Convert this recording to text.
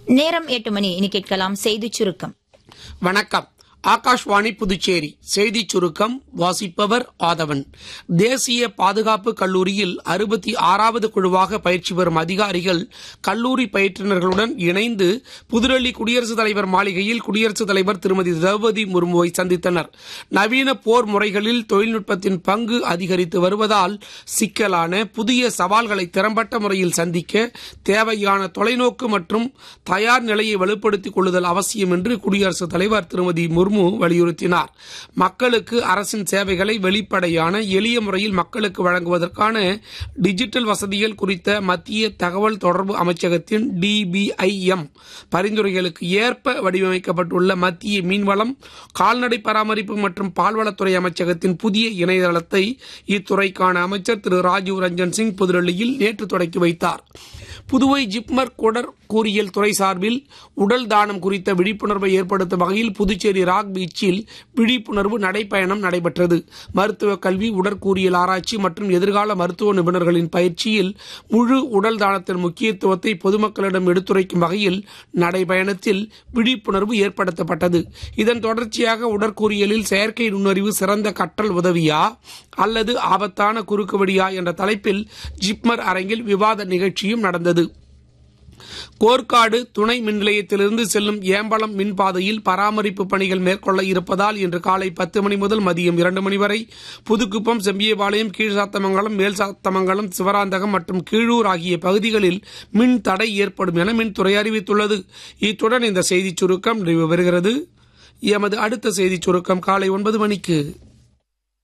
நேரம் எட்டு மணி இனி கேட்கலாம் செய்திச் சுருக்கம் வணக்கம் ஆகாஷ்வாணி புதுச்சேரி செய்திச் சுருக்கம் வாசிப்பவர் ஆதவன் தேசிய பாதுகாப்பு கல்லூரியில் அறுபத்தி ஆறாவது குழுவாக பயிற்சி பெறும் அதிகாரிகள் கல்லூரி பயிற்றுநர்களுடன் இணைந்து புதுடெல்லி குடியரசுத் தலைவர் மாளிகையில் குடியரசுத் தலைவர் திருமதி திரௌபதி முர்முவை சந்தித்தனர் நவீன போர் முறைகளில் தொழில்நுட்பத்தின் பங்கு அதிகரித்து வருவதால் சிக்கலான புதிய சவால்களை திறம்பட்ட முறையில் சந்திக்க தேவையான தொலைநோக்கு மற்றும் தயார் நிலையை வலுப்படுத்திக் கொள்ளுதல் அவசியம் என்று குடியரசுத் தலைவர் திருமதி முர்மு வலியுறுத்தினார் மக்களுக்கு அரசின் சேவைகளை வெளிப்படையான எளிய முறையில் மக்களுக்கு வழங்குவதற்கான டிஜிட்டல் வசதிகள் குறித்த மத்திய தகவல் தொடர்பு அமைச்சகத்தின் டிபிஐஎம் பரிந்துரைகளுக்கு ஏற்ப வடிவமைக்கப்பட்டுள்ள மத்திய மீன்வளம் கால்நடை பராமரிப்பு மற்றும் பால்வளத்துறை அமைச்சகத்தின் புதிய இணையதளத்தை இத்துறைக்கான அமைச்சர் திரு ராஜீவ் ரஞ்சன் சிங் புதுடெல்லியில் நேற்று தொடக்கி வைத்தார் புதுவை ஜிப்மர் குடர் கூறியல் துறை சார்பில் உடல் தானம் குறித்த விழிப்புணர்வை ஏற்படுத்தும் வகையில் புதுச்சேரி ராக் பீச்சில் விழிப்புணர்வு நடைப்பயணம் நடைபெற்றது மருத்துவ கல்வி உடற்கூறியல் ஆராய்ச்சி மற்றும் எதிர்கால மருத்துவ நிபுணர்களின் பயிற்சியில் முழு உடல் தானத்தின் முக்கியத்துவத்தை பொதுமக்களிடம் எடுத்துரைக்கும் வகையில் நடைபயணத்தில் விழிப்புணர்வு ஏற்படுத்தப்பட்டது இதன் தொடர்ச்சியாக உடற்கூறியலில் செயற்கை நுண்ணறிவு சிறந்த கற்றல் உதவியா அல்லது ஆபத்தான குறுக்குவழியா என்ற தலைப்பில் ஜிப்மர் அரங்கில் விவாத நிகழ்ச்சியும் நடந்தது கோர்க்காடு துணை மின் நிலையத்திலிருந்து செல்லும் ஏம்பலம் மின்பாதையில் பராமரிப்பு பணிகள் மேற்கொள்ள இருப்பதால் இன்று காலை பத்து மணி முதல் மதியம் இரண்டு மணி வரை புதுக்குப்பம் செம்பியபாளையம் கீழ்சாத்தமங்கலம் மேல்சாத்தமங்கலம் சிவராந்தகம் மற்றும் கீழூர் ஆகிய பகுதிகளில் மின் தடை ஏற்படும் என மின்துறை அறிவித்துள்ளது இத்துடன் இந்த செய்திச் சுருக்கம் நிறைவு பெறுகிறது எமது அடுத்த செய்திச் சுருக்கம் காலை ஒன்பது மணிக்கு